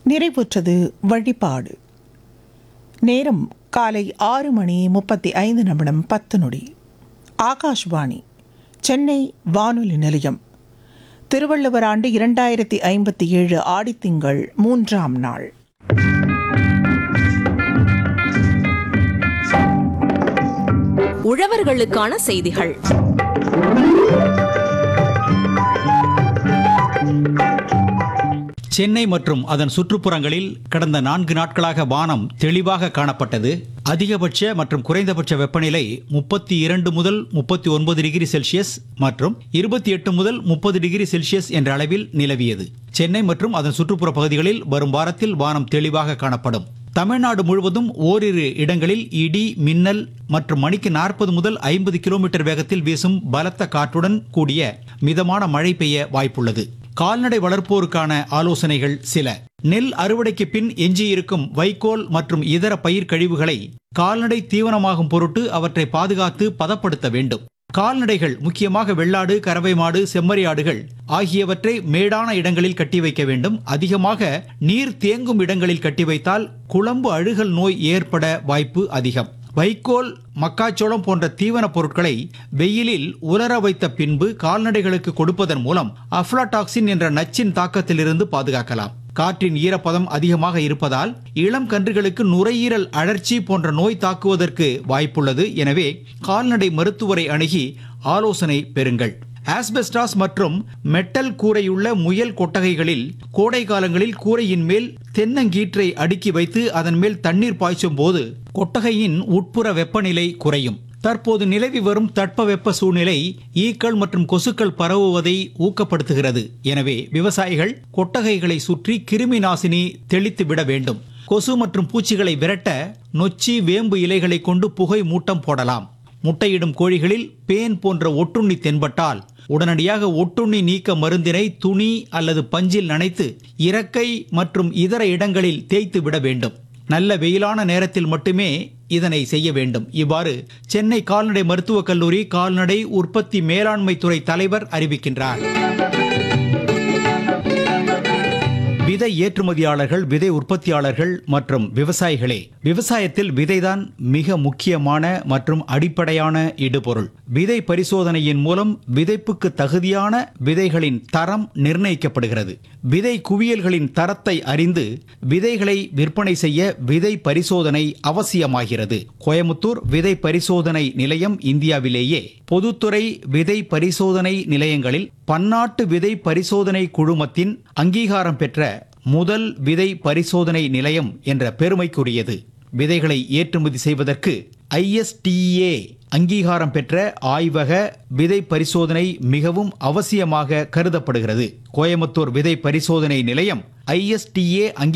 நிறைவுற்றது வழிபாடு நேரம் காலை ஆறு மணி முப்பத்தி ஐந்து நிமிடம் பத்து நொடி ஆகாஷ்வாணி சென்னை வானொலி நிலையம் திருவள்ளுவர் ஆண்டு இரண்டாயிரத்தி ஐம்பத்தி ஏழு ஆடித்திங்கள் மூன்றாம் நாள் உழவர்களுக்கான செய்திகள் சென்னை மற்றும் அதன் சுற்றுப்புறங்களில் கடந்த நான்கு நாட்களாக வானம் தெளிவாக காணப்பட்டது அதிகபட்ச மற்றும் குறைந்தபட்ச வெப்பநிலை முப்பத்தி இரண்டு முதல் முப்பத்தி ஒன்பது டிகிரி செல்சியஸ் மற்றும் இருபத்தி எட்டு முதல் முப்பது டிகிரி செல்சியஸ் என்ற அளவில் நிலவியது சென்னை மற்றும் அதன் சுற்றுப்புற பகுதிகளில் வரும் வாரத்தில் வானம் தெளிவாக காணப்படும் தமிழ்நாடு முழுவதும் ஓரிரு இடங்களில் இடி மின்னல் மற்றும் மணிக்கு நாற்பது முதல் ஐம்பது கிலோமீட்டர் வேகத்தில் வீசும் பலத்த காற்றுடன் கூடிய மிதமான மழை பெய்ய வாய்ப்புள்ளது கால்நடை வளர்ப்போருக்கான ஆலோசனைகள் சில நெல் அறுவடைக்கு பின் எஞ்சியிருக்கும் வைக்கோல் மற்றும் இதர பயிர் கழிவுகளை கால்நடை தீவனமாகும் பொருட்டு அவற்றை பாதுகாத்து பதப்படுத்த வேண்டும் கால்நடைகள் முக்கியமாக வெள்ளாடு கறவை மாடு செம்மறி ஆடுகள் ஆகியவற்றை மேடான இடங்களில் கட்டி வைக்க வேண்டும் அதிகமாக நீர் தேங்கும் இடங்களில் கட்டி வைத்தால் குழம்பு அழுகல் நோய் ஏற்பட வாய்ப்பு அதிகம் வைக்கோல் மக்காச்சோளம் போன்ற தீவனப் பொருட்களை வெயிலில் உலர வைத்த பின்பு கால்நடைகளுக்கு கொடுப்பதன் மூலம் அஃப்லாடாக்சின் என்ற நச்சின் தாக்கத்திலிருந்து பாதுகாக்கலாம் காற்றின் ஈரப்பதம் அதிகமாக இருப்பதால் இளம் கன்றுகளுக்கு நுரையீரல் அழற்சி போன்ற நோய் தாக்குவதற்கு வாய்ப்புள்ளது எனவே கால்நடை மருத்துவரை அணுகி ஆலோசனை பெறுங்கள் ஆஸ்பெஸ்டாஸ் மற்றும் மெட்டல் கூரையுள்ள முயல் கொட்டகைகளில் கோடை காலங்களில் கூரையின் மேல் தென்னங்கீற்றை அடுக்கி வைத்து அதன் மேல் தண்ணீர் பாய்ச்சும் போது கொட்டகையின் உட்புற வெப்பநிலை குறையும் தற்போது நிலவி வரும் தட்பவெப்ப சூழ்நிலை ஈக்கள் மற்றும் கொசுக்கள் பரவுவதை ஊக்கப்படுத்துகிறது எனவே விவசாயிகள் கொட்டகைகளை சுற்றி கிருமி நாசினி தெளித்து விட வேண்டும் கொசு மற்றும் பூச்சிகளை விரட்ட நொச்சி வேம்பு இலைகளை கொண்டு புகை மூட்டம் போடலாம் முட்டையிடும் கோழிகளில் பேன் போன்ற ஒட்டுண்ணி தென்பட்டால் உடனடியாக ஒட்டுண்ணி நீக்க மருந்தினை துணி அல்லது பஞ்சில் நனைத்து இறக்கை மற்றும் இதர இடங்களில் தேய்த்து விட வேண்டும் நல்ல வெயிலான நேரத்தில் மட்டுமே இதனை செய்ய வேண்டும் இவ்வாறு சென்னை கால்நடை மருத்துவக் கல்லூரி கால்நடை உற்பத்தி மேலாண்மை துறை தலைவர் அறிவிக்கின்றார் விதை ஏற்றுமதியாளர்கள் விதை உற்பத்தியாளர்கள் மற்றும் விவசாயிகளே விவசாயத்தில் விதைதான் மிக முக்கியமான மற்றும் அடிப்படையான இடுபொருள் விதை பரிசோதனையின் மூலம் விதைப்புக்கு தகுதியான விதைகளின் தரம் நிர்ணயிக்கப்படுகிறது விதை குவியல்களின் தரத்தை அறிந்து விதைகளை விற்பனை செய்ய விதை பரிசோதனை அவசியமாகிறது கோயமுத்தூர் விதை பரிசோதனை நிலையம் இந்தியாவிலேயே பொதுத்துறை விதை பரிசோதனை நிலையங்களில் பன்னாட்டு விதை பரிசோதனை குழுமத்தின் அங்கீகாரம் பெற்ற முதல் விதை பரிசோதனை நிலையம் என்ற பெருமைக்குரியது விதைகளை ஏற்றுமதி செய்வதற்கு ஐஎஸ்டிஏ அங்கீகாரம் பெற்ற ஆய்வக விதை பரிசோதனை மிகவும் அவசியமாக கருதப்படுகிறது கோயமுத்தூர் விதை பரிசோதனை நிலையம் ஐஎஸ்டிஏ அங்கீ